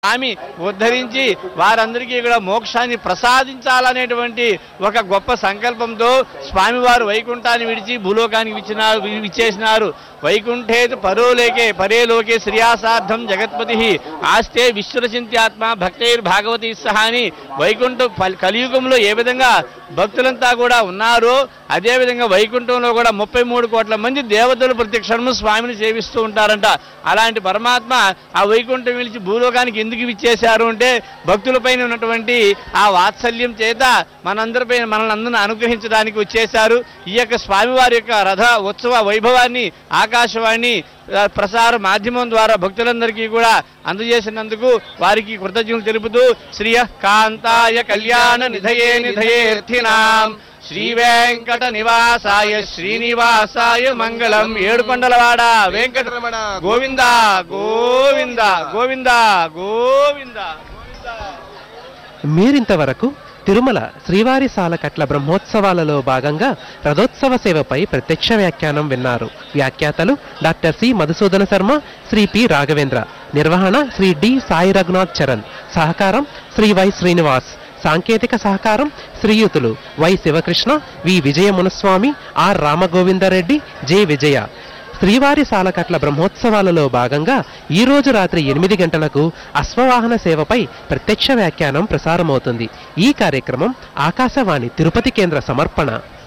స్వామి ఉద్ధరించి వారందరికీ కూడా మోక్షాన్ని ప్రసాదించాలనేటువంటి ఒక గొప్ప సంకల్పంతో స్వామివారు వైకుంఠాన్ని విడిచి భూలోకానికి విచ్చినారు విచ్చేసినారు వైకుంఠేతు పరోలేకే పరేలోకే శ్రియాసార్థం జగత్పతి ఆస్తే విశ్వరచింత్యాత్మ భక్తైర్ భాగవతి సహా అని వైకుంఠ పల్- కలియుగంలో ఏ విధంగా భక్తులంతా కూడా ఉన్నారో అదే విధంగా వైకుంఠంలో కూడా ముప్పై మూడు కోట్ల మంది దేవతలు ప్రతి క్షణము స్వామిని సేవిస్తూ ఉంటారంట అలాంటి పరమాత్మ ఆ వైకుంఠం విలిచి భూలోకానికి ఎందుకు ఇచ్చేశారు అంటే భక్తులపైన ఉన్నటువంటి ఆ వాత్సల్యం చేత మనందరిపైన మనల్ని అందరిని అనుగ్రహించడానికి వచ్చేశారు ఈ యొక్క స్వామివారి యొక్క రథ ఉత్సవ వైభవాన్ని ఆకాశవాణి ఆ, ప్రసార మాధ్యమం ద్వారా భక్తులందరికీ కూడా అందజేసినందుకు వారికి కృతజ్ఞతలు తెలుపుతూ శ్రియ కాంతాయ కళ్యాణ నిధయే నిధయేర్థినాం శ్రీ వెంకట నివాసాయ శ్రీనివాసాయ మంగళం ఏడుకొండలవాడ వెంకటరమణ గోవింద గోవింద గోవింద గోవింద మీరింతవరకు తిరుమల శ్రీవారి సాలకట్ల బ్రహ్మోత్సవాలలో భాగంగా రథోత్సవ సేవపై ప్రత్యక్ష వ్యాఖ్యానం విన్నారు వ్యాఖ్యాతలు doctor C Madhusudana Sharma Shri P Raghavendra నిర్వహణ శ్రీ డి సాయి రఘునాథ్ చరణ్ సహకారం శ్రీ వై శ్రీనివాస్ సాంకేతిక సహకారం శ్రీయుతులు Y Sivakrishna V Vijaya Munuswamy R Ramagovindareddy J Vijaya శ్రీవారి సాలకట్ల బ్రహ్మోత్సవాలలో భాగంగా ఈ రోజు రాత్రి ఎనిమిది గంటలకు అశ్వవాహన సేవపై ప్రత్యక్ష వ్యాఖ్యానం ప్రసారమవుతుంది ఈ కార్యక్రమం ఆకాశవాణి తిరుపతి కేంద్ర సమర్పణ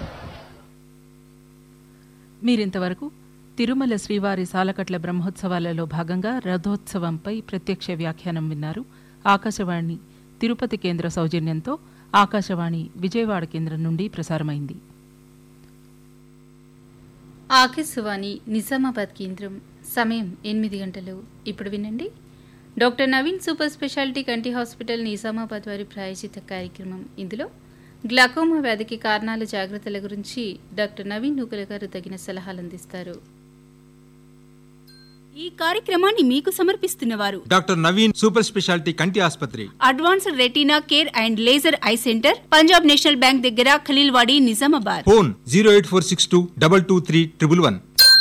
మీరింతవరకు తిరుమల శ్రీవారి సాలకట్ల బ్రహ్మోత్సవాలలో భాగంగా రథోత్సవంపై ప్రత్యక్ష వ్యాఖ్యానం విన్నారు ఆకాశవాణి తిరుపతి కేంద్ర సౌజన్యంతో ఆకాశవాణి విజయవాడ కేంద్రం నుండి ప్రసారమైంది ఆకాశవాణి నిజామాబాద్ కేంద్రం సమయం ఎనిమిది గంటలు ఇప్పుడు వినండి డాక్టర్ నవీన్ సూపర్ స్పెషాలిటీ కంటి హాస్పిటల్ నిజామాబాద్ వారి ప్రాయోజిత కార్యక్రమం ఇందులో గ్లకోమా వ్యాధికి కారణాలు జాగ్రత్తల గురించి డాక్టర్ నవీన్ నూకల గారు తగిన సలహాలు అందిస్తారు ఈ కార్యక్రమాన్ని మీకు సమర్పిస్తున్నవారు డాక్టర్ నవీన్ సూపర్ స్పెషాలిటీ కంటి ఆసుపత్రి advanced retina care and laser eye centre Punjab National Bank దగ్గర Khaleelwadi Nizamabad phone zero eight four six two double two three triple one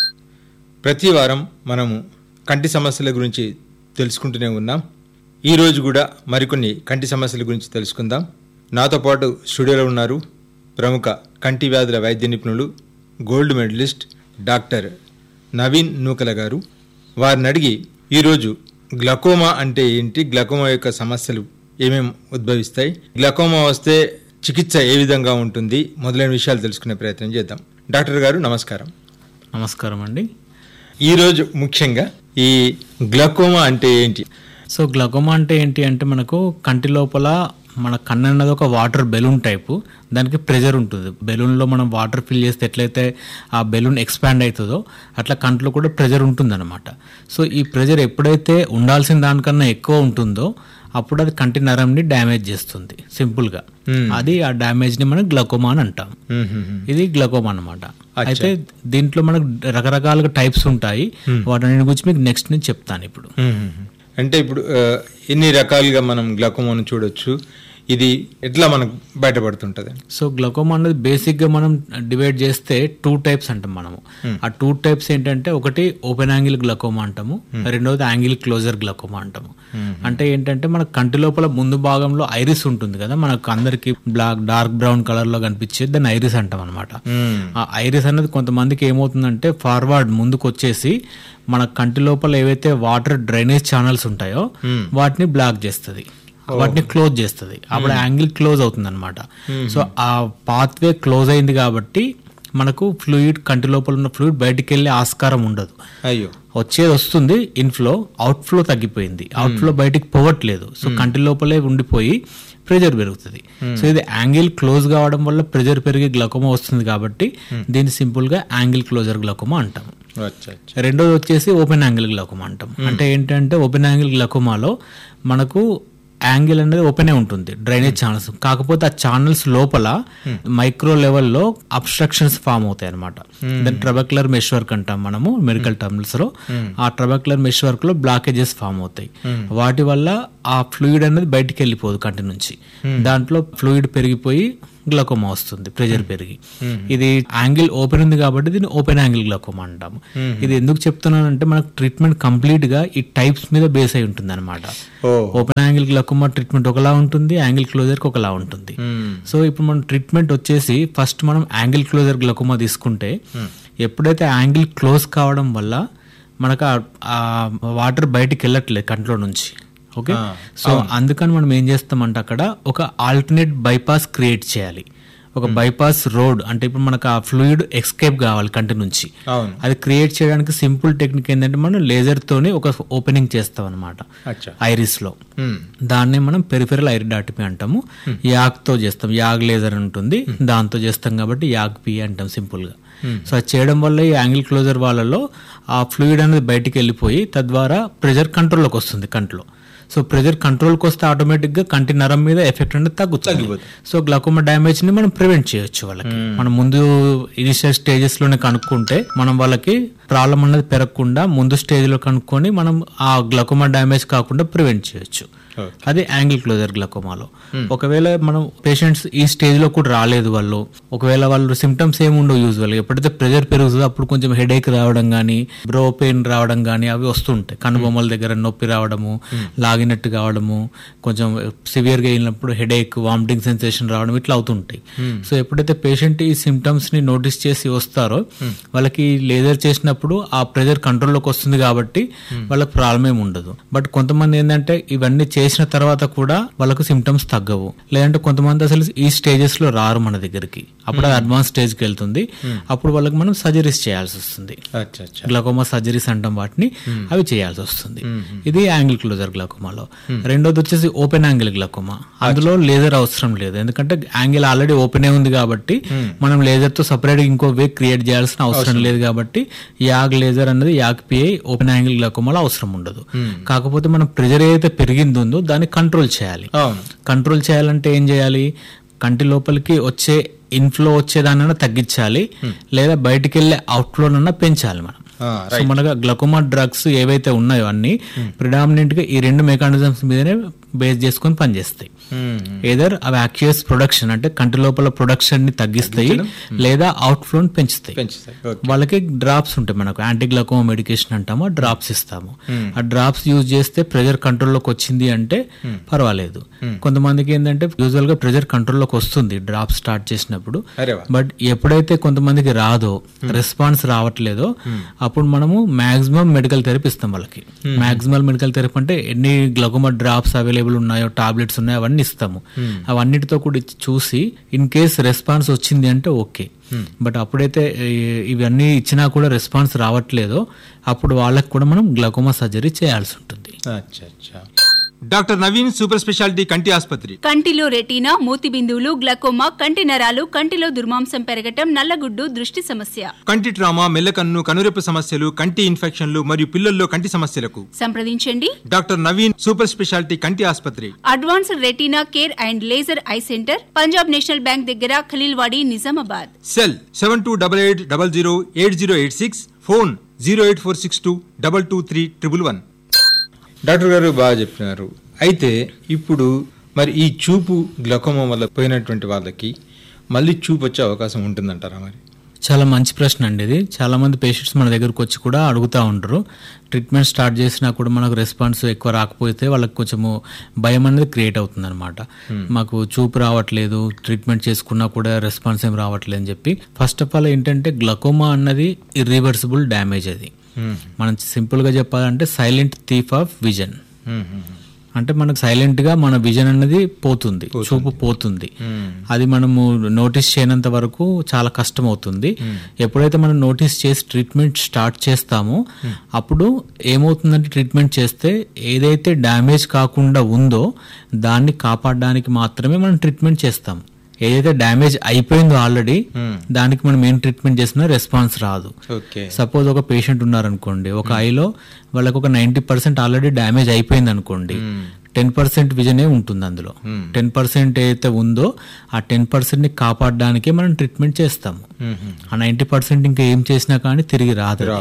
ప్రతి వారం మనము కంటి సమస్యల గురించి తెలుసుకుంటూనే ఉన్నాం ఈ రోజు కూడా మరికొన్ని కంటి సమస్యల గురించి తెలుసుకుందాం నాతో పాటు స్టూడియోలో ఉన్నారు ప్రముఖ కంటి వ్యాధుల వైద్య నిపుణులు gold medallist doctor Naveen Nookala garu వారిని అడిగి ఈరోజు గ్లకోమా అంటే ఏంటి గ్లకోమా యొక్క సమస్యలు ఏమేమి ఉద్భవిస్తాయి గ్లకోమా వస్తే చికిత్స ఏ విధంగా ఉంటుంది మొదలైన విషయాలు తెలుసుకునే ప్రయత్నం చేద్దాం డాక్టర్ గారు నమస్కారం నమస్కారం అండి ఈరోజు ముఖ్యంగా ఈ గ్లకోమా అంటే ఏంటి సో గ్లకోమా అంటే ఏంటి అంటే మనకు కంటి లోపల మన కన్ను అన్నది ఒక వాటర్ బెలూన్ టైపు దానికి ప్రెజర్ ఉంటుంది బెలూన్లో మనం వాటర్ ఫిల్ చేస్తే ఎట్లయితే ఆ బెలూన్ ఎక్స్పాండ్ అవుతుందో అట్లా కంట్లో కూడా ప్రెజర్ ఉంటుందన్నమాట సో ఈ ప్రెజర్ ఎప్పుడైతే ఉండాల్సిన దానికన్నా ఎక్కువ ఉంటుందో అప్పుడు అది కంటి నరంని డ్యామేజ్ చేస్తుంది సింపుల్గా అది ఆ డ్యామేజ్ని మనం గ్లకోమా అని అంటాం ఇది గ్లకోమా అన్నమాట అయితే దీంట్లో మనకు రకరకాలుగా టైప్స్ ఉంటాయి వాటి గురించి మీకు నెక్స్ట్ నేను చెప్తాను ఇప్పుడు అంటే ఇప్పుడు ఆ, ఎన్ని రకాలుగా మనం గ్లకోమాను చూడొచ్చు ఇది ఎట్లా మనకు బయటపడుతుంటది సో గ్లకోమా అనేది బేసిక్గా మనం డివైడ్ చేస్తే టూ టైప్స్ అంటాం మనము ఆ టూ టైప్స్ ఏంటంటే ఒకటి ఓపెన్ యాంగిల్ గ్లకోమా అంటాము రెండోది యాంగిల్ క్లోజర్ గ్లకోమా అంటాము అంటే ఏంటంటే మన కంటి లోపల ముందు భాగంలో ఐరిస్ ఉంటుంది కదా మనకు అందరికి బ్లాక్ డార్క్ బ్రౌన్ కలర్ లో కనిపించేది దాన్ని ఐరిస్ అంటాం అనమాట ఆ ఐరిస్ అనేది కొంతమందికి ఏమవుతుందంటే ఫార్వర్డ్ ముందుకు వచ్చేసి మన కంటి లోపల ఏవైతే వాటర్ డ్రైనేజ్ ఛానల్స్ ఉంటాయో వాటిని బ్లాక్ చేస్తుంది వాటిని క్లోజ్ చేస్తుంది అప్పుడు యాంగిల్ క్లోజ్ అవుతుంది అనమాట సో ఆ పాత్వే క్లోజ్ అయింది కాబట్టి మనకు ఫ్లూయిడ్ కంటి లోపల ఉన్న ఫ్లూయిడ్ బయటికి వెళ్ళే ఆస్కారం ఉండదు అయ్యో వచ్చేది వస్తుంది ఇన్ఫ్లో అవుట్ఫ్లో తగ్గిపోయింది అవుట్ఫ్లో బయటికి పోవట్లేదు సో కంటి లోపలే ఉండిపోయి ప్రెజర్ పెరుగుతుంది సో ఇది యాంగిల్ క్లోజ్ కావడం వల్ల ప్రెజర్ పెరిగి గ్లకోమా వస్తుంది కాబట్టి దీన్ని సింపుల్ గా యాంగిల్ క్లోజర్ గ్లకోమా అంటాం అచ్చా అచ్చా రెండోది వచ్చేసి ఓపెన్ యాంగిల్ గ్లకోమా అంటాం అంటే ఏంటంటే ఓపెన్ యాంగిల్ గ్లకోమాలో మనకు యాంగిల్ అనేది ఓపెన్ ఉంటుంది డ్రైనేజ్ ఛానల్స్ కాకపోతే ఆ ఛానల్స్ లోపల మైక్రో లెవెల్లో అబ్స్ట్రక్షన్స్ ఫామ్ అవుతాయి అనమాట దాన్ని ట్రబక్యులర్ మెష్ వర్క్ అంటాం మనము మెడికల్ టర్మ్స్ లో ఆ ట్రబక్యులర్ మెష్ వర్క్ లో బ్లాకేజెస్ ఫామ్ అవుతాయి వాటి వల్ల ఆ ఫ్లూయిడ్ అనేది బయటికి వెళ్ళిపోదు కంటి నుంచి దాంట్లో ఫ్లూయిడ్ పెరిగిపోయి గ్లకోమా వస్తుంది ప్రెషర్ పెరిగి ఇది యాంగిల్ ఓపెన్ ఉంది కాబట్టి దీన్ని ఓపెన్ యాంగిల్ గ్లకోమా అంటాము ఇది ఎందుకు చెప్తున్నానంటే మనకు ట్రీట్మెంట్ కంప్లీట్ గా ఈ టైప్స్ మీద బేస్ అయి ఉంటుంది అనమాట ఓ ఓపెన్ యాంగిల్ గ్లకోమా ట్రీట్మెంట్ ఒకలా ఉంటుంది యాంగిల్ క్లోజర్ కి ఒకలా ఉంటుంది సో ఇప్పుడు మనం ట్రీట్మెంట్ వచ్చేసి ఫస్ట్ మనం యాంగిల్ క్లోజర్ గ్లకోమా తీసుకుంటే ఎప్పుడైతే యాంగిల్ క్లోజ్ కావడం వల్ల మనకు ఆ- ఆ వాటర్ బయటికి వెళ్ళట్లేదు కంట్లో నుంచి ఓకే సో అందుకని మనం ఏం చేస్తామంటే అక్కడ ఒక ఆల్టర్నేట్ బైపాస్ క్రియేట్ చేయాలి ఒక బైపాస్ రోడ్ అంటే ఇప్పుడు మనకు ఆ ఫ్లూయిడ్ ఎస్కేప్ కావాలి కంటి నుంచి అవును అది క్రియేట్ చేయడానికి సింపుల్ టెక్నిక్ ఏంటంటే మనం లేజర్ తోనే ఒక ఓపెనింగ్ చేస్తాం అనమాట అచ్చా ఐరిస్ లో మ్మ్. దాన్నే మనం పెరిఫెరల్ ఐరిడాటమీ అంటాము యాగ్ తో చేస్తాం యాగ్ లేజర్ ఉంటుంది దాంతో చేస్తాం కాబట్టి యాగ్ పి అంటాం సింపుల్ గా సో అది చేయడం వల్ల ఈ యాంగిల్ క్లోజర్ వాళ్ళలో ఆ ఫ్లూయిడ్ అనేది బయటికి వెళ్ళిపోయి తద్వారా ప్రెషర్ కంట్రోల్లోకి వస్తుంది కంట్లో సో ప్రెషర్ కంట్రోల్కి వస్తే ఆటోమేటిక్గా కంటి నరం మీద ఎఫెక్ట్ అనేది తగ్గుతుంది సో గ్లకోమా డ్యామేజ్ ని మనం ప్రివెంట్ చేయొచ్చు వాళ్ళకి మనం ముందు ఇనిషియల్ స్టేజెస్ లోనే కనుక్కుంటే మనం వాళ్ళకి ప్రాబ్లం అనేది పెరగకుండా ముందు స్టేజ్ లో కనుక్కొని మనం ఆ గ్లకోమా డ్యామేజ్ కాకుండా ప్రివెంట్ చేయొచ్చు అది యాంగిల్ క్లోజర్ గ్లకోమాలో ఒకవేళ మనం పేషెంట్స్ ఈ స్టేజ్ లో కూడా రాలేదు వాళ్ళు ఒకవేళ వాళ్ళు సిమ్టమ్స్ ఏమి ఉండవు యూజువల్ ఎప్పుడైతే ప్రెజర్ పెరుగుతుందో అప్పుడు కొంచెం హెడేక్ రావడం కానీ బ్రో పెయిన్ రావడం కానీ అవి వస్తుంటాయి కనుబొమ్మల దగ్గర నొప్పి రావడము లాగినట్టు కావడము కొంచెం సివియర్ గా వెళ్ళినప్పుడు హెడేక్ వామిటింగ్ సెన్సేషన్ రావడం ఇట్లా అవుతుంటాయి సో ఎప్పుడైతే పేషెంట్ ఈ సిమ్టమ్స్ ని నోటీస్ చేసి వస్తారో వాళ్ళకి లేజర్ చేసినప్పుడు ఆ ప్రెజర్ కంట్రోల్లోకి వస్తుంది కాబట్టి వాళ్ళకి ప్రాబ్లం ఏమి ఉండదు బట్ కొంతమంది ఏంటంటే ఇవన్నీ చేసిన తర్వాత కూడా వాళ్ళకు సిమ్టమ్స్ తగ్గవు లేదంటే కొంతమంది అసలు ఈ స్టేజెస్ లో రారు మన దగ్గరికి అప్పుడు అది అడ్వాన్స్ స్టేజ్ కి వెళ్తుంది అప్పుడు వాళ్ళకి మనం సర్జరీస్ చేయాల్సి వస్తుంది అచ్చా అచ్చా గ్లకోమా సర్జరీస్ అంటాం వాటిని అవి చేయాల్సి వస్తుంది ఇది యాంగిల్ క్లోజర్ గ్లకోమాలో రెండోది వచ్చేసి ఓపెన్ యాంగిల్ గ్లకోమా అందులో లేజర్ అవసరం లేదు ఎందుకంటే యాంగిల్ ఆల్రెడీ ఓపెన్ ఉంది కాబట్టి మనం లేజర్ తో సపరేట్ ఇంకో వే క్రియేట్ చేయాల్సిన అవసరం లేదు కాబట్టి యాగ్ లేజర్ అనేది యాగ్ పిఐ ఓపెన్ యాంగిల్ గ్లకోమాలో అవసరం ఉండదు కాకపోతే మనం ప్రెజర్ ఏదైతే పెరిగింది ఉందో దాన్ని కంట్రోల్ చేయాలి అవును కంట్రోల్ చేయాలంటే ఏం చేయాలి కంటి లోపలికి వచ్చే ఇన్ఫ్లో వచ్చేదానన్నా తగ్గించాలి లేదా బయటికి వెళ్ళే అవుట్ఫ్లోనన్నా పెంచాలి మనం ఆ, సో మనకు గ్లకోమా డ్రగ్స్ ఏవైతే ఉన్నాయో అన్ని ప్రిడామినెంట్ గా ఈ రెండు మెకానిజమ్స్ మీదనే బేస్ చేసుకొని పనిచేస్తాయి మ్మ్. ఏదర్ అవి యాక్చువస్ ప్రొడక్షన్ అంటే కంటి లోపల ప్రొడక్షన్ ని తగ్గిస్తాయి లేదా అవుట్ ఫ్లోని పెంచుతాయి పెంచుతాయి ఓకే వాళ్ళకి డ్రాప్స్ ఉంటాయి మనకు యాంటీ గ్లకోమా మెడికేషన్ అంటాము డ్రాప్స్ ఇస్తాము ఆ డ్రాప్స్ యూజ్ చేస్తే ప్రెజర్ కంట్రోల్లోకి వచ్చింది అంటే పర్వాలేదు కొంతమందికి ఏంటంటే యూజువల్ గా ప్రెజర్ కంట్రోల్లోకి వస్తుంది డ్రాప్స్ స్టార్ట్ చేసినప్పుడు అరే వా బట్ ఎప్పుడైతే కొంతమందికి రాదో రెస్పాన్స్ రావట్లేదో అప్పుడు మనము మాక్సిమం మెడికల్ థెరపీ ఇస్తాం వాళ్ళకి మాక్సిమం మెడికల్ థెరపీ అంటే ఎన్ని గ్లకోమా డ్రాప్స్ అవైలబుల్ ఉన్నాయో టాబ్లెట్స్ ఉన్నాయో అవన్నీ ఇస్తాము అవన్నిటితో కూడా ఇచ్చి చూసి ఇన్ కేస్ రెస్పాన్స్ వచ్చింది అంటే ఓకే బట్ అప్పుడైతే ఈ- ఇవన్నీ ఇచ్చినా కూడా రెస్పాన్స్ రావట్లేదో అప్పుడు వాళ్ళకి కూడా మనం గ్లకోమా సర్జరీ చేయాల్సి ఉంటుంది అచ్చా అచ్చా డాక్టర్ నవీన్ సూపర్ స్పెషాలిటీ కంటి ఆసుపత్రి కంటిలో రెటీనా మూతి బిందువులు గ్లకోమా కంటి నరాలు కంటిలో దుర్మాంసం పెరగటం నల్లగుడ్డు దృష్టి సమస్య కంటి ట్రామా మెల్లకన్ను కనురెప్పు సమస్యలు కంటి ఇన్ఫెక్షన్లు మరియు పిల్లల్లో కంటి సమస్యలకు సంప్రదించండి డాక్టర్ నవీన్ సూపర్ స్పెషాలిటీ కంటి ఆసుపత్రి advanced retina care and laser eye centre Punjab National Bank దగ్గర Khaleelwadi Nizamabad cell seven two double eight double zero eight zero eight six phone zero eight four six two double two three triple one doctor garu బాగా చెప్పినారు అయితే ఇప్పుడు మరి ఈ చూపు glaucoma వల్ల పోయినటువంటి వాళ్ళకి మళ్ళీ చూపు వచ్చే అవకాశం ఉంటుందంటారా మరి చాలా మంచి ప్రశ్న అండి ఇది చాలా మంది పేషెంట్స్ మన దగ్గరకు వచ్చి కూడా అడుగుతూ ఉంటారు ట్రీట్మెంట్ స్టార్ట్ చేసినా కూడా మనకు రెస్పాన్స్ ఎక్కువ రాకపోతే వాళ్ళకి కొంచెము భయం అనేది క్రియేట్ అవుతుంది అనమాట మాకు చూపు రావట్లేదు ట్రీట్మెంట్ చేసుకున్నా కూడా రెస్పాన్స్ ఏం రావట్లేదు అని చెప్పి ఫస్ట్ ఆఫ్ ఆల్ ఏంటంటే గ్లకోమా అన్నది ఇర్రివర్సిబుల్ డ్యామేజ్ అది మనం సింపుల్గా చెప్పాలంటే సైలెంట్ థీఫ్ ఆఫ్ విజన్ అంటే మనకు సైలెంట్ గా మన విజన్ అనేది పోతుంది చూపు పోతుంది అది మనము నోటీస్ చేయనంత వరకు చాలా కష్టం అవుతుంది ఎప్పుడైతే మనం నోటీస్ చేసి ట్రీట్మెంట్ స్టార్ట్ చేస్తామో అప్పుడు ఏమవుతుందంటే ట్రీట్మెంట్ చేస్తే ఏదైతే డ్యామేజ్ కాకుండా ఉందో దాన్ని కాపాడడానికి మాత్రమే మనం ట్రీట్మెంట్ చేస్తాం ఏదైతే డ్యామేజ్ అయిపోయిందో ఆల్రెడీ దానికి మనం ఏం ట్రీట్మెంట్ చేసినా రెస్పాన్స్ రాదు ఓకే సపోజ్ ఒక పేషెంట్ ఉన్నారనుకోండి ఒక ఐలో వాళ్ళకి ఒక నైంటీ పర్సెంట్ ఆల్రెడీ డ్యామేజ్ అయిపోయింది అనుకోండి టెన్ పర్సెంట్ విజనే ఉంటుంది అందులో టెన్ పర్సెంట్ ఏదైతే ఉందో ఆ టెన్ పర్సెంట్ ని కాపాడడానికే మనం ట్రీట్మెంట్ చేస్తాము ఆ నైంటీ పర్సెంట్ ఇంకా ఏం చేసినా కానీ తిరిగి రాదు అది.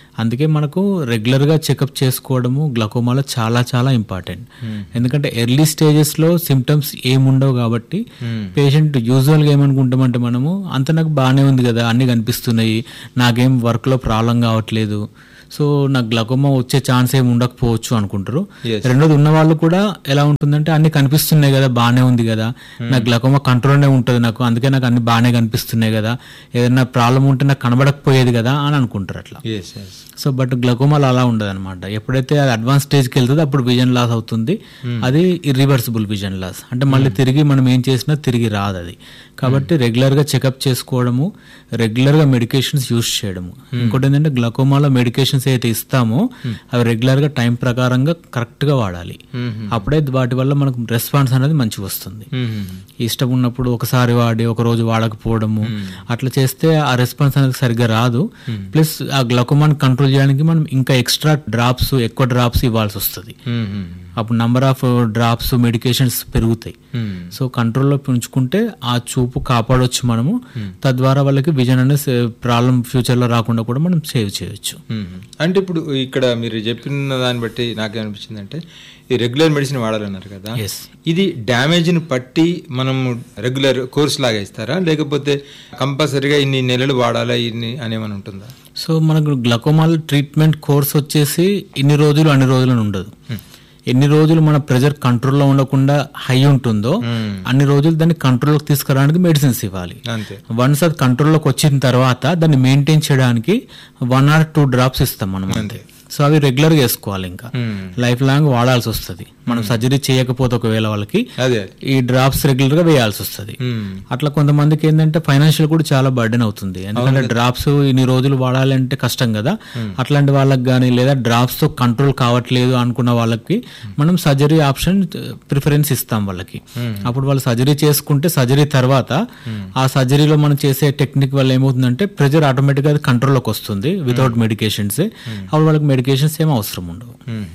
అందుకే మనకు రెగ్యులర్గా చెకప్ చేసుకోవడము గ్లకోమాలో చాలా చాలా ఇంపార్టెంట్ ఎందుకంటే ఎర్లీ స్టేజెస్లో సిమ్టమ్స్ ఏముండవు కాబట్టి పేషెంట్ యూజువల్గా ఏమనుకుంటామంటే మనము అంత నాకు బాగానే ఉంది కదా అన్నీ కనిపిస్తున్నాయి నాకేం వర్క్లో ప్రాబ్లం కావట్లేదు సో నాకు గ్లకోమా వచ్చే ఛాన్స్ ఏమి ఉండకపోవచ్చు అనుకుంటారు Yes. రెండోది ఉన్న వాళ్ళు కూడా ఎలా ఉంటుందంటే అన్ని కనిపిస్తున్నాయి కదా బాగానే ఉంది కదా నాకు గ్లకోమా కంట్రోల్నే ఉంటుంది నాకు అందుకే నాకు అన్ని బాగానే కనిపిస్తున్నాయి కదా ఏదైనా ప్రాబ్లం ఉంటే నాకు కనబడకపోయేది కదా అని అనుకుంటారు అట్లా ఎస్ ఎస్ సో బట్ గ్లకోమాలో అలా ఉండదు అనమాట ఎప్పుడైతే అది అడ్వాన్స్ స్టేజ్కి వెళ్తుందో అప్పుడు విజన్ లాస్ అవుతుంది అది ఇర్రివర్సిబుల్ విజన్ లాస్ అంటే మళ్ళీ తిరిగి మనం ఏం చేసినా తిరిగి రాదు అది కాబట్టి రెగ్యులర్గా చెకప్ చేసుకోవడము రెగ్యులర్గా మెడికేషన్స్ యూస్ చేయడము ఇంకోటి ఏంటంటే గ్లకోమాలో మెడికేషన్స్ అయితే ఇస్తామో అవి రెగ్యులర్గా టైం ప్రకారంగా కరెక్ట్గా వాడాలి అప్పుడే వాటి వల్ల మనకు రెస్పాన్స్ అనేది మంచిగా వస్తుంది ఇష్టం ఉన్నప్పుడు ఒకసారి వాడి ఒక రోజు వాడకపోవడము అట్లా చేస్తే ఆ రెస్పాన్స్ అనేది సరిగ్గా రాదు ప్లస్ ఆ గ్లకోమాన్ కంట్రోల్ చేయడానికి మనం ఇంకా ఎక్స్ట్రా డ్రాప్స్ ఎక్కువ డ్రాప్స్ ఇవ్వాల్సి వస్తుంది అప్పుడు నంబర్ ఆఫ్ డ్రాప్స్ మెడికేషన్స్ పెరుగుతాయి సో కంట్రోల్లో ఉంచుకుంటే ఆ చూపు కాపాడొచ్చు మనము తద్వారా వాళ్ళకి విజన్ అనేది ప్రాబ్లం ఫ్యూచర్లో రాకుండా కూడా మనం సేవ్ చేయొచ్చు అంటే ఇప్పుడు ఇక్కడ మీరు చెప్పిన దాన్ని బట్టి నాకేమనిపించింది అంటే ఈ రెగ్యులర్ మెడిసిన్ వాడాలన్నారు కదా Yes. ఇది డ్యామేజ్ని పట్టి మనం రెగ్యులర్ కోర్స్ లాగా ఇస్తారా లేకపోతే కంపల్సరీగా ఇన్ని నెలలు వాడాలా ఇన్ని అనేమని ఉంటుందా సో మనకు గ్లకోమాల్ ట్రీట్మెంట్ కోర్స్ వచ్చేసి ఇన్ని రోజులు అన్ని రోజులు అని ఉండదు ఎన్ని రోజులు మన ప్రెజర్ కంట్రోల్లో ఉండకుండా హై ఉంటుందో అన్ని రోజులు దాన్ని కంట్రోల్లోకి తీసుకురావడానికి మెడిసిన్స్ ఇవ్వాలి అంతే వన్స్ అది కంట్రోల్లోకి వచ్చిన తర్వాత దాన్ని మెయింటైన్ చేయడానికి వన్ ఆర్ టూ డ్రాప్స్ ఇస్తాం మనం అంతే సో అవి రెగ్యులర్గా వేసుకోవాలి ఇంకా లైఫ్ లాంగ్ వాడాల్సి వస్తుంది మనం సర్జరీ చేయకపోతే ఒకవేళ వాళ్ళకి అదే అదే ఈ డ్రాప్స్ రెగ్యులర్ గా వేయాల్సి వస్తుంది అట్లా కొంతమందికి ఏంటంటే ఫైనాన్షియల్ కూడా చాలా బర్డెన్ అవుతుంది ఎందుకంటే డ్రాప్స్ ఇన్ని రోజులు వాడాలంటే కష్టం కదా అట్లాంటి వాళ్ళకి కానీ లేదా డ్రాప్స్ తో కంట్రోల్ కావట్లేదు అనుకున్న వాళ్ళకి మనం సర్జరీ ఆప్షన్ ప్రిఫరెన్స్ ఇస్తాం వాళ్ళకి అప్పుడు వాళ్ళు సర్జరీ చేసుకుంటే సర్జరీ తర్వాత ఆ సర్జరీలో మనం చేసే టెక్నిక్ వల్ల ఏమవుతుందంటే ప్రెజర్ ఆటోమేటిక్ గా కంట్రోల్లోకి వస్తుంది వితౌట్ మెడికేషన్స్ అప్పుడు వాళ్ళకి మెడికేషన్స్ ఏం అవసరం ఉండవు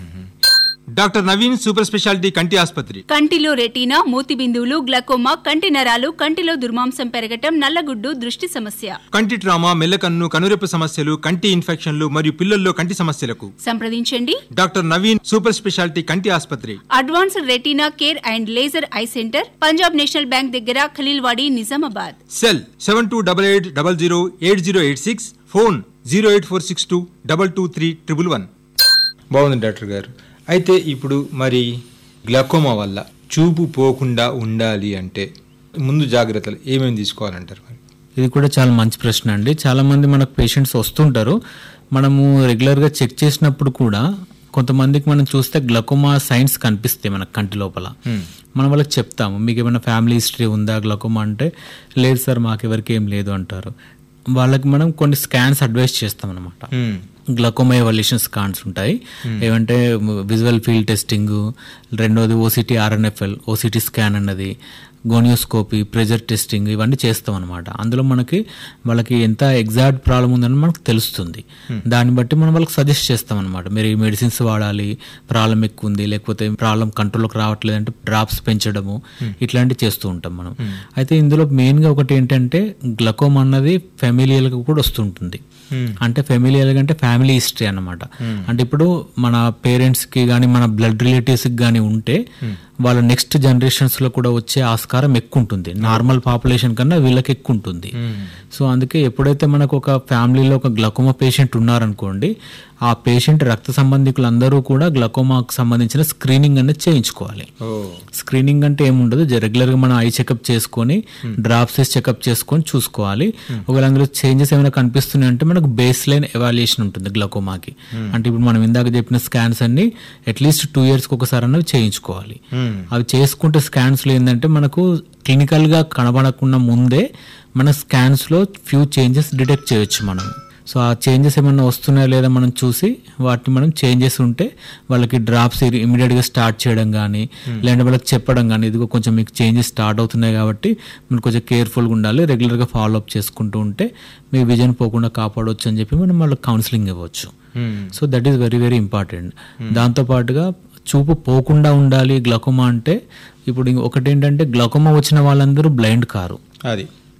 డాక్టర్ నవీన్ సూపర్ స్పెషాలిటీ కంటి ఆసుపత్రి కంటిలో రెటీనా మూతి బిందువులు గ్లకోమా కంటి నరాలు కంటిలో దుర్మాంసం పెరగటం నల్లగుడ్డు దృష్టి సమస్య కంటి ట్రామా మెల్లకన్ను కనురెప్ప సమస్యలు కంటి ఇన్ఫెక్షన్లు మరియు పిల్లల్లో కంటి సమస్యలకు సంప్రదించండి డాక్టర్ నవీన్ సూపర్ స్పెషాలిటీ కంటి ఆసుపత్రి advanced retina care and laser eye centre Punjab National Bank దగ్గర Khaleelwadi Nizamabad cell seven two double eight double zero eight zero eight six phone zero eight four six two double two three triple one బాగుంది doctor garu అయితే ఇప్పుడు మరి glaucoma వల్ల చూపు పోకుండా ఉండాలి అంటే ముందు జాగ్రత్తలు ఏమేమి తీసుకోవాలంటారు మరి ఇది కూడా చాలా మంచి ప్రశ్న అండి చాలా మంది మనకు పేషెంట్స్ వస్తుంటారు మనము రెగ్యులర్గా చెక్ చేసినప్పుడు కూడా కొంతమందికి మనం చూస్తే గ్లకోమా సైన్స్ కనిపిస్తాయి మనకు కంటి లోపల మనం వాళ్ళకి చెప్తాము మీకు ఏమైనా ఫ్యామిలీ హిస్టరీ ఉందా గ్లకోమా అంటే లేదు సార్ మాకు ఎవరికి ఏం లేదు అంటారు వాళ్ళకి మనం కొన్ని స్కాన్స్ అడ్వైస్ చేస్తాం అనమాట గ్లకోమా ఎవల్యూషన్ స్కాన్స్ ఉంటాయి ఏమంటే విజువల్ ఫీల్డ్ టెస్టింగ్ రెండోది ఓసిటీ ఆర్ఎన్ఎఫ్ఎల్ ఓసిటీ స్కాన్ అన్నది గోనియోస్కోపీ ప్రెజర్ టెస్టింగ్ ఇవన్నీ చేస్తాం అనమాట అందులో మనకి వాళ్ళకి ఎంత ఎగ్జాక్ట్ ప్రాబ్లం ఉందని మనకు తెలుస్తుంది దాన్ని బట్టి మనం వాళ్ళకి సజెస్ట్ చేస్తాం అనమాట మీరు ఈ మెడిసిన్స్ వాడాలి ప్రాబ్లం ఎక్కువ ఉంది లేకపోతే ప్రాబ్లం కంట్రోల్కి రావట్లేదు అంటే డ్రాప్స్ పెంచడము ఇట్లాంటివి చేస్తూ ఉంటాం మనం అయితే ఇందులో మెయిన్గా ఒకటి ఏంటంటే గ్లకోమ్ అన్నది ఫెమిలియల్గా కూడా వస్తుంటుంది అంటే ఫెమిలియల్ అంటే ఫ్యామిలీ హిస్టరీ అన్నమాట అంటే ఇప్పుడు మన పేరెంట్స్ కి కానీ మన బ్లడ్ రిలేటివ్స్ కి కానీ ఉంటే వాళ్ళ నెక్స్ట్ జనరేషన్స్ లో కూడా వచ్చే ఆస్కారం ఎక్కువ ఉంటుంది నార్మల్ పాపులేషన్ కన్నా వీళ్ళకి ఎక్కువ ఉంటుంది సో అందుకే ఎప్పుడైతే మనకు ఒక ఫ్యామిలీలో ఒక గ్లకోమా పేషెంట్ ఉన్నారనుకోండి ఆ పేషెంట్ రక్త సంబంధికులు అందరూ కూడా గ్లకోమాకు సంబంధించిన స్క్రీనింగ్ అనేది చేయించుకోవాలి ఓ స్క్రీనింగ్ అంటే ఏముండదు జ- రెగ్యులర్ గా మనం ఐ చెకప్ చేసుకొని డ్రాప్స్ వేసి చెకప్ చేసుకొని చూసుకోవాలి ఒకవేళ అందులో చేంజెస్ ఏమైనా కనిపిస్తున్నాయి అంటే మనకు బేస్ లైన్ ఎవాల్యుయేషన్ ఉంటుంది గ్లకోమాకి అంటే ఇప్పుడు మనం ఇందాక చెప్పిన స్కాన్స్ అన్ని అట్లీస్ట్ టూ ఇయర్స్ కి ఒకసారి అన్నవి చేయించుకోవాలి అవి చేసుకుంటే స్కాన్స్ లో ఏంటంటే మనకు క్లినికల్ గా కనబడకుండా ముందే మన స్కాన్స్ లో ఫ్యూ చేంజెస్ డిటెక్ట్ చేయొచ్చు మనం సో ఆ చేంజెస్ ఏమైనా వస్తున్నాయా లేదా మనం చూసి వాటిని మనం చేంజెస్ ఉంటే వాళ్ళకి డ్రాప్స్ ఇమీడియట్గా స్టార్ట్ చేయడం కానీ లేదంటే వాళ్ళకి చెప్పడం కానీ ఇదిగో కొంచెం మీకు చేంజెస్ స్టార్ట్ అవుతున్నాయి కాబట్టి మనం కొంచెం కేర్ఫుల్గా ఉండాలి రెగ్యులర్గా ఫాలో అప్ చేసుకుంటూ ఉంటే మీ విజన్ పోకుండా కాపాడవచ్చు అని చెప్పి మనం వాళ్ళకి కౌన్సిలింగ్ ఇవ్వచ్చు so that is very very important దాంతో పాటుగా చూపు పోకుండా ఉండాలి గ్లకోమా అంటే ఇప్పుడు ఇంక ఒకటి ఏంటంటే గ్లకోమా వచ్చిన వాళ్ళందరూ బ్లైండ్ కారు అది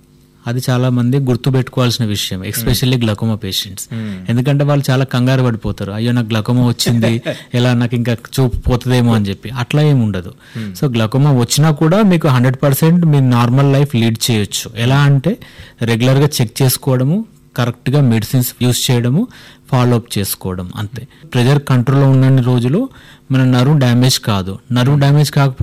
అది చాలా మంది గుర్తు పెట్టుకోవాల్సిన విషయం ఎస్పెషల్లీ గ్లకోమా పేషెంట్స్ ఎందుకంటే వాళ్ళు చాలా కంగారు పడిపోతారు అయ్యో నాకు గ్లకోమా వచ్చింది ఎలా నాకు ఇంకా చూపు పోతుందేమో అని చెప్పి అట్లా ఏమి ఉండదు సో గ్లకోమా వచ్చినా కూడా మీకు హండ్రెడ్ పర్సెంట్ మీ నార్మల్ లైఫ్ లీడ్ చేయొచ్చు ఎలా అంటే రెగ్యులర్గా చెక్ చేసుకోవడము కరెక్ట్గా మెడిసిన్స్ యూస్ చేయడము ఫాలో అప్ చేసుకోవడం అంతే ప్రెజర్ కంట్రోల్లో ఉన్న రోజులు మన నర్వ్ డ్యామేజ్ కాదు నర్వ్ డ్యామేజ్ కాకపోతే